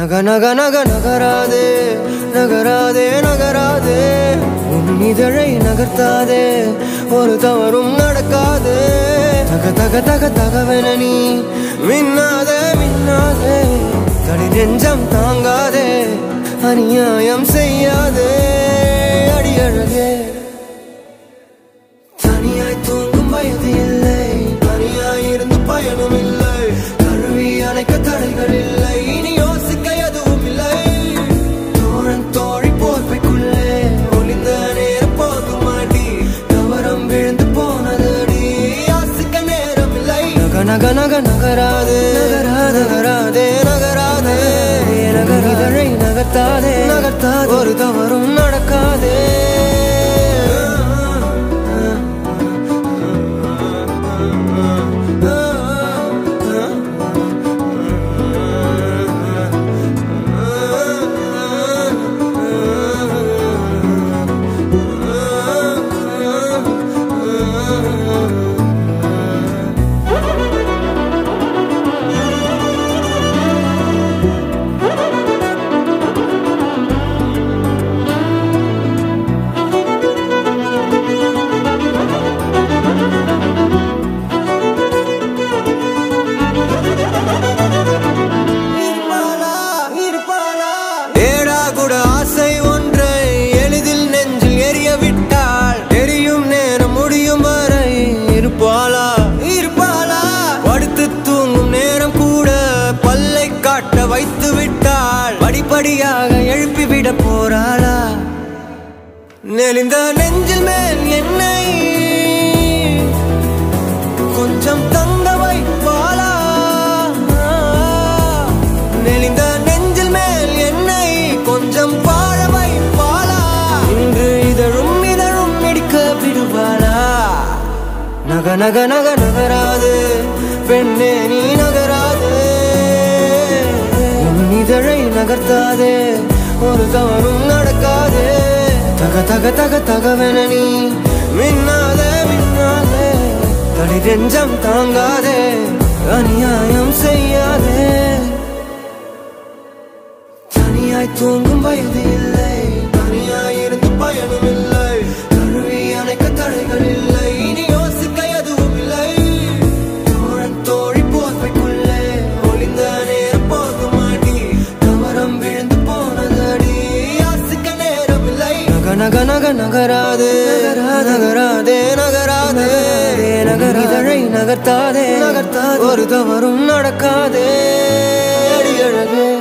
நக நக நக நகராதே நகராதே நகராதே உன் இதழை நகர்த்தாதே ஒரு தவறும் நடக்காதே தக தக தக தகவென நீ மின்னாதே மின்னாதே தடி நெஞ்சம் தாங்காதே அநியாயம் செய்யாதே அடியழகே தனியாய் தூங்கும் வயது இல்லை தனியாய் இருந்து பயனும் இல்லை தழுவி அணைக்க தடைகள் இல்லை இனி யோசிக்க எதுவும் இல்லை தோழன் தோழி போர்வைக்குள்ளே ஒளிந்த நேரம் போதும் மாட்டி கவரம் விழுந்து போனதடி யாசிக்க நேரம் இல்லை நக நக நக நகராதே நகராதே நகராதே நகராதே இதழை நகர்த்தாதே நகர்த்தாதே ஒரு தவறும் நடக்காதே இருப்பாளா, இருப்பாளா? ஏடா கூட ஆசை ஒன்றை எளிதில் நெஞ்சில் எரிய விட்டாள் எரியும் நேரம் முடியும் வரை இருப்பாளா இருப்பாளா படுத்து தூங்கும் நேரம் கூட பல்லை காட்ட வைத்து விட்டாள் படிப்படியாக எழுப்பிவிட போறாளா நெளிந்த நெஞ்சில் மேல் என்னை கொஞ்சம் தங்க வைப்பாளா நெளிந்த நெஞ்சில் மேல் என்னை கொஞ்சம் பாழ வைப்பாளா இன்று இதழும் இதழும் இடிக்க விடுவாளா நக நக நக நகராது பெண்ணே நீ நகராது உன் இதழை நகர்த்தாதே ஒரு தவறும் நடக்காதே தக தக தக தகவென நீ மின்னாதே மின்னாதே தடி நெஞ்சம் தாங்காதே அநியாயம் செய்யாதே தனியாய் தூங்கும் வயது இல்லை தனியாய் இருந்து பயனும் இல்லை தழுவி அணைக்க தடைகள் இல்லை இனி யோசிக்க எதுவும் இல்லை தோழன் தோழி போர்வைக்குள்ளே ஒளிந்த நேரம் போதும் மாட்டி கவரம் விழுந்து போனதடி யாசிக்க நேரம் இல்லை நக நக நக நகராதே நகராதே நகராதே நகர் இதழை நகர்த்தாதே நகர்த்தாதே ஒரு தவறும் நடக்காதே அடி அழகே